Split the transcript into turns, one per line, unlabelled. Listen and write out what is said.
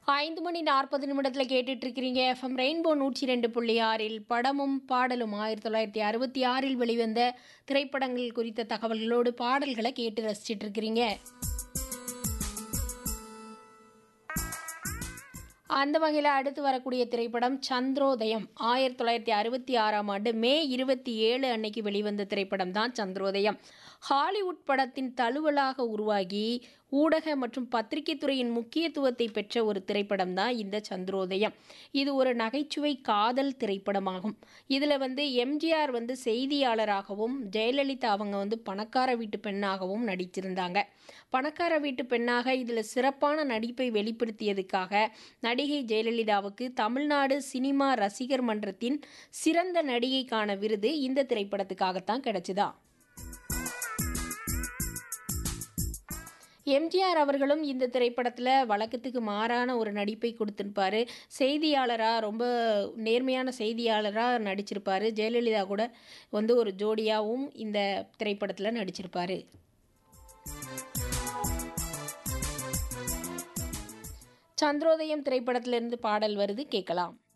ஐந்து மணி நாற்பது நிமிடத்தில் கேட்டுட்டு இருக்கிறீங்க எஃப்எம் ரெயின்போ நூற்றி ரெண்டு புள்ளி ஆறில் படமும் பாடலும் ஆயிரத்தி தொள்ளாயிரத்தி அறுபத்தி ஆறில் வெளிவந்த திரைப்படங்கள் குறித்த தகவல்களோடு பாடல்களை கேட்டு ரசிச்சிட்டு இருக்கிறீங்க அந்த வகையில் அடுத்து வரக்கூடிய திரைப்படம் சந்திரோதயம் ஆயிரத்தி தொள்ளாயிரத்தி அறுபத்தி ஆறாம் ஆண்டு மே இருபத்தி ஏழு அன்னைக்கு வெளிவந்த திரைப்படம் தான் சந்திரோதயம் ஹாலிவுட் படத்தின் தழுவலாக உருவாகி ஊடக மற்றும் பத்திரிகை துறையின் முக்கியத்துவத்தை பெற்ற ஒரு திரைப்படம் தான் இந்த சந்திரோதயம் இது ஒரு நகைச்சுவை காதல் திரைப்படமாகும் இதில் வந்து எம்ஜிஆர் வந்து செய்தியாளராகவும் ஜெயலலிதா அவங்க வந்து பணக்கார வீட்டு பெண்ணாகவும் நடிச்சிருந்தாங்க பணக்கார வீட்டு பெண்ணாக இதில் சிறப்பான நடிப்பை வெளிப்படுத்தியதுக்காக நடிகை ஜெயலலிதாவுக்கு தமிழ்நாடு சினிமா ரசிகர் மன்றத்தின் சிறந்த நடிகைக்கான விருது இந்த திரைப்படத்துக்காகத்தான் கிடைச்சுதா எம்ஜிஆர் அவர்களும் இந்த திரைப்படத்தில் வழக்கத்துக்கு மாறான ஒரு நடிப்பை கொடுத்துருப்பாரு செய்தியாளராக ரொம்ப நேர்மையான செய்தியாளராக நடிச்சிருப்பாரு ஜெயலலிதா கூட வந்து ஒரு ஜோடியாகவும் இந்த திரைப்படத்தில் நடிச்சிருப்பாரு சந்திரோதயம் திரைப்படத்திலிருந்து பாடல் வருது கேட்கலாம்